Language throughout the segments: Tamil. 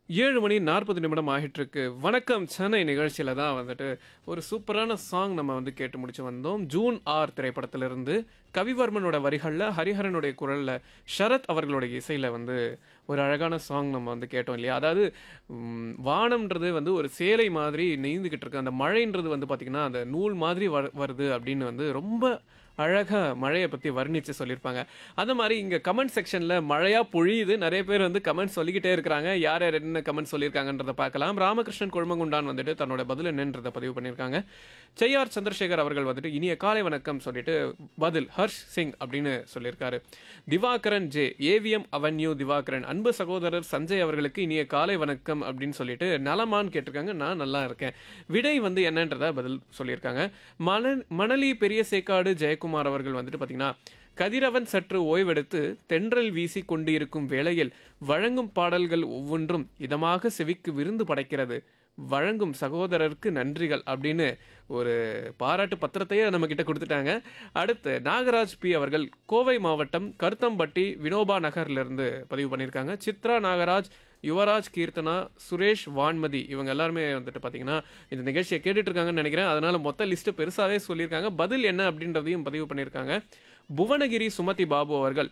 ஏழு மணி நாற்பது நிமிடம் ஆகிட்டிருக்கு வணக்கம் சென்னை நிகழ்ச்சியில் தான் வந்துட்டு ஒரு சூப்பரான சாங் நம்ம வந்து கேட்டு முடிச்சு வந்தோம் ஜூன் ஆர் திரைப்படத்திலிருந்து கவிவர்மனோட வரிகளில் ஹரிஹரனுடைய குரலில் ஷரத் அவர்களுடைய இசையில் வந்து ஒரு அழகான சாங் நம்ம வந்து கேட்டோம் இல்லையா அதாவது ம், வானம்ன்றது வந்து ஒரு சேலை மாதிரி நெய்ந்துக்கிட்டு இருக்கு அந்த மழைன்றது வந்து பார்த்திங்கன்னா அந்த நூல் மாதிரி வரு- வருது அப்படின்னு வந்து ரொம்ப அழகாக மழையை பற்றி வர்ணித்து சொல்லியிருப்பாங்க அந்த மாதிரி இங்கே கமெண்ட் செக்ஷனில் மழையாக பொழியுது நிறைய பேர் வந்து கமெண்ட் சொல்லிக்கிட்டே இருக்கிறாங்க யார் யார் என்ன கமெண்ட் சொல்லியிருக்காங்கன்றதை பார்க்கலாம் ராமகிருஷ்ணன் குழுமங்குண்டான் வந்துட்டு தன்னோட பதில் என்னன்றதை பதிவு பண்ணியிருக்காங்க செய்யார் சந்திரசேகர் அவர்கள் வந்துட்டு இனிய காலை வணக்கம் சொல்லிட்டு பதில் ஹர்ஷ் சிங் அப்படின்னு சொல்லியிருக்காரு Divakaran J AVM avenue Divakaran அன்பு சகோதரர் சஞ்சய் அவர்களுக்கு இனிய காலை வணக்கம் அப்படின்னு சொல்லிட்டு நலமான்னு கேட்டிருக்காங்க நான் நல்லா இருக்கேன் விடை வந்து என்னன்றத பதில் சொல்லியிருக்காங்க மண மணலி பெரிய சேக்காடு ஜெயக்குமார் அவர்கள் வந்துட்டு பார்த்தீங்கன்னா கதிரவன் சற்று ஓய்வெடுத்து தென்றல் வீசி கொண்டு இருக்கும் வேளையில் வழங்கும் பாடல்கள் ஒவ்வொன்றும் இதமாக செவிக்கு விருந்து படைக்கிறது வழங்கும் சகோதரருக்கு நன்றிகள் அப்படின்னு ஒரு பாராட்டு பத்திரத்தையே நம்ம கிட்ட கொடுத்துட்டாங்க அடுத்து நாகராஜ் பி அவர்கள் கோவை மாவட்டம் கருத்தம்பட்டி வினோபா நகர்லேருந்து பதிவு பண்ணியிருக்காங்க சித்ரா நாகராஜ் யுவராஜ் கீர்த்தனா சுரேஷ் வான்மதி இவங்க எல்லாருமே வந்துட்டு பார்த்தீங்கன்னா இந்த நிகழ்ச்சியை கேட்டுட்டு இருக்காங்கன்னு நினைக்கிறேன் அதனால மொத்த லிஸ்ட்டு பெருசாகவே சொல்லியிருக்காங்க பதில் என்ன அப்படின்றதையும் பதிவு பண்ணியிருக்காங்க புவனகிரி சுமதி பாபு அவர்கள்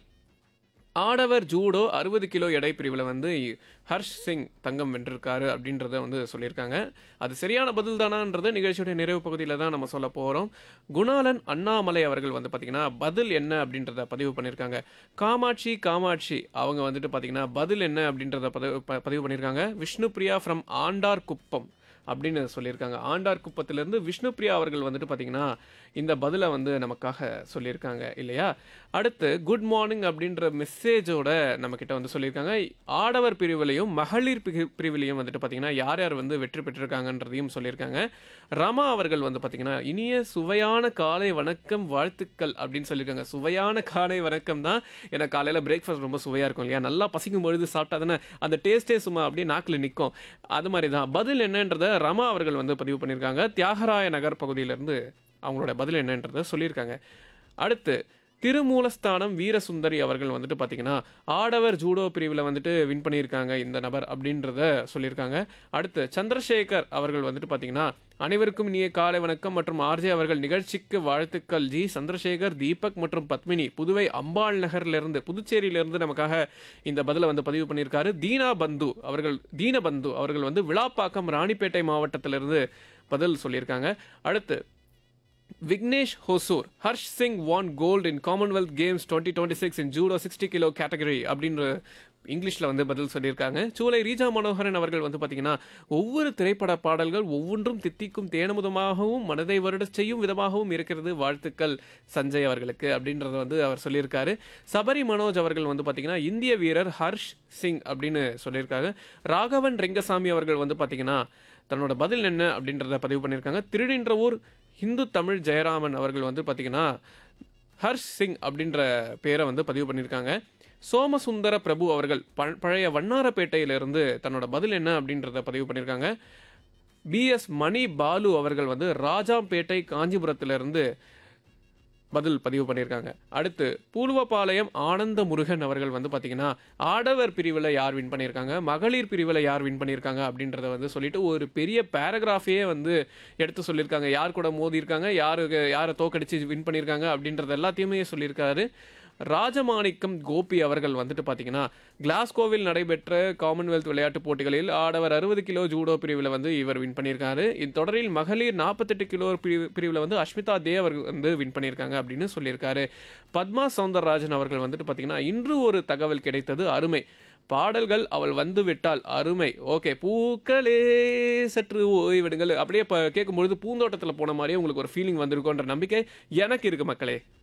ஆடவர் ஜூடோ அறுபது கிலோ எடை பிரிவில் வந்து ஹர்ஷ் சிங் தங்கம் வென்றிருக்காரு அப்படின்றத வந்து சொல்லியிருக்காங்க அது சரியான பதில் தானான்றத நிகழ்ச்சியுடைய நிறைவு பகுதியில் தான் நம்ம சொல்ல போகிறோம் குணாலன் அண்ணாமலை அவர்கள் வந்து பார்த்திங்கன்னா பதில் என்ன அப்படின்றத பதிவு பண்ணியிருக்காங்க காமாட்சி காமாட்சி அவங்க வந்துட்டு பார்த்திங்கன்னா பதில் என்ன அப்படின்றத பதிவு ப- பதிவு பண்ணியிருக்காங்க விஷ்ணுபிரியா ஃப்ரம் ஆண்டார் குப்பம் அப்படின்னு சொல்லியிருக்காங்க ஆண்டார் குப்பத்திலிருந்து விஷ்ணுபிரியா அவர்கள் வந்துட்டு பார்த்தீங்கன்னா இந்த பதிலை வந்து நமக்காக சொல்லியிருக்காங்க இல்லையா அடுத்து குட் மார்னிங் அப்படின்ற மெசேஜோட நம்மக்கிட்ட வந்து சொல்லியிருக்காங்க ஆடவர் பிரிவிலையும் மகளிர் பிரி- பிரிவிலையும் வந்துட்டு பார்த்தீங்கன்னா யார் யார் வந்து வெற்றி பெற்றிருக்காங்கன்றதையும் சொல்லியிருக்காங்க ரமா அவர்கள் வந்து பார்த்தீங்கன்னா இனிய சுவையான காலை வணக்கம் வாழ்த்துக்கள் அப்படின்னு சொல்லியிருக்காங்க சுவையான காலை வணக்கம் தான் ஏன்னா காலையில் பிரேக்ஃபாஸ்ட் ரொம்ப சுவையாக இருக்கும் இல்லையா நல்லா பசிக்கும் பொழுது சாப்பிட்டா தானே அந்த டேஸ்ட்டே சும்மா அப்படியே நாக்கில் நிற்கும் அது மாதிரி தான் பதில் என்னன்றத ரமா அவர்கள் வந்து பதிவு பண்ணியிருக்காங்க தியாகராய நகர் பகுதியிலேருந்து அவங்களோட பதில் என்னன்றதை சொல்லியிருக்காங்க அடுத்து திருமூலஸ்தானம் வீரசுந்தரி அவர்கள் வந்துட்டு பார்த்தீங்கன்னா ஆடவர் ஜூடோ பிரிவில் வந்துட்டு வின் பண்ணியிருக்காங்க இந்த நபர் அப்படின்றத சொல்லியிருக்காங்க அடுத்து சந்திரசேகர் அவர்கள் வந்துட்டு பார்த்தீங்கன்னா அனைவருக்கும் இனிய காலை வணக்கம் மற்றும் ஆர்ஜே அவர்கள் நிகழ்ச்சிக்கு வாழ்த்துக்கள் ஜி சந்திரசேகர் தீபக் மற்றும் பத்மினி புதுவை அம்பாள் நகர்லேருந்து புதுச்சேரியிலிருந்து நமக்காக இந்த பதிலை வந்து பதிவு பண்ணியிருக்காரு தீனா பந்து அவர்கள் தீனபந்து அவர்கள் வந்து விழாப்பாக்கம் ராணிப்பேட்டை மாவட்டத்திலிருந்து பதில் சொல்லியிருக்காங்க அடுத்து Vignesh Hosur Harsh Singh won gold in Commonwealth Games twenty twenty six in judo sixty kilo category அப்படின்ற இங்கிலீஷில் வந்து பதில் சொல்லியிருக்காங்க சூலை ரீஜா மனோகரன் அவர்கள் வந்து பார்த்தீங்கன்னா ஒவ்வொரு திரைப்பட பாடல்கள் ஒவ்வொன்றும் தித்திக்கும் தேனமுதமாகவும் மனதை வருடச் செய்யும் விதமாகவும் இருக்கிறது வாழ்த்துக்கள் சஞ்சய் அவர்களுக்கு அப்படின்றத வந்து அவர் சொல்லியிருக்காரு சபரி மனோஜ் அவர்கள் வந்து பார்த்தீங்கன்னா இந்திய வீரர் ஹர்ஷ் சிங் அப்படின்னு சொல்லியிருக்காங்க ராகவன் ரெங்கசாமி அவர்கள் வந்து பார்த்தீங்கன்னா தன்னோட பதில் என்ன அப்படின்றத பதிவு பண்ணியிருக்காங்க திருடின்ற ஊர் ஹிந்து தமிழ் ஜெயராமன் அவர்கள் வந்து பார்த்தீங்கன்னா ஹர்ஷ் சிங் அப்படின்ற பேரை வந்து பதிவு பண்ணியிருக்காங்க சோமசுந்தர பிரபு அவர்கள் ப- பழைய வண்ணாரப்பேட்டையிலிருந்து தன்னோட பதில் என்ன அப்படின்றத பதிவு பண்ணியிருக்காங்க பிஎஸ் மணி பாலு அவர்கள் வந்து ராஜாம்பேட்டை காஞ்சிபுரத்திலிருந்து பதில் பதிவு பண்ணியிருக்காங்க அடுத்து பூர்வபாளையம் ஆனந்த முருகன் அவர்கள் வந்து பார்த்தீங்கன்னா ஆடவர் பிரிவில் யார் வின் பண்ணியிருக்காங்க மகளிர் பிரிவில் யார் வின் பண்ணியிருக்காங்க அப்படின்றத வந்து சொல்லிட்டு ஒரு பெரிய பேராகிராஃபையே வந்து எடுத்து சொல்லியிருக்காங்க யார் கூட மோதி இருக்காங்க யாருக்கு யாரை தோக்கடிச்சு வின் பண்ணியிருக்காங்க அப்படின்றது எல்லாத்தையுமே சொல்லியிருக்காரு ராஜமாணிக்கம் கோபி அவர்கள் வந்துட்டு பார்த்தீங்கன்னா கிளாஸ்கோவில் நடைபெற்ற காமன்வெல்த் விளையாட்டுப் போட்டிகளில் ஆடவர் அறுபது கிலோ ஜூடோ பிரிவில் வந்து இவர் வின் பண்ணியிருக்காரு இத்தொடரில் மகளிர் நாற்பத்தெட்டு கிலோ பிரிவு பிரிவில் வந்து அஷ்மிதா தே அவர்கள் வந்து வின் பண்ணியிருக்காங்க அப்படின்னு சொல்லியிருக்காரு பத்மா சவுந்தரராஜன் அவர்கள் வந்துட்டு பார்த்தீங்கன்னா இன்று ஒரு தகவல் கிடைத்தது அருமை பாடல்கள் அவள் வந்து விட்டால் அருமை ஓகே பூக்களே சற்று ஓய்விடுங்கள் அப்படியே இப்போ கேட்கும்பொழுது பூந்தோட்டத்தில் போன மாதிரியே உங்களுக்கு ஒரு ஃபீலிங் வந்திருக்குன்ற நம்பிக்கை எனக்கு இருக்கு மக்களே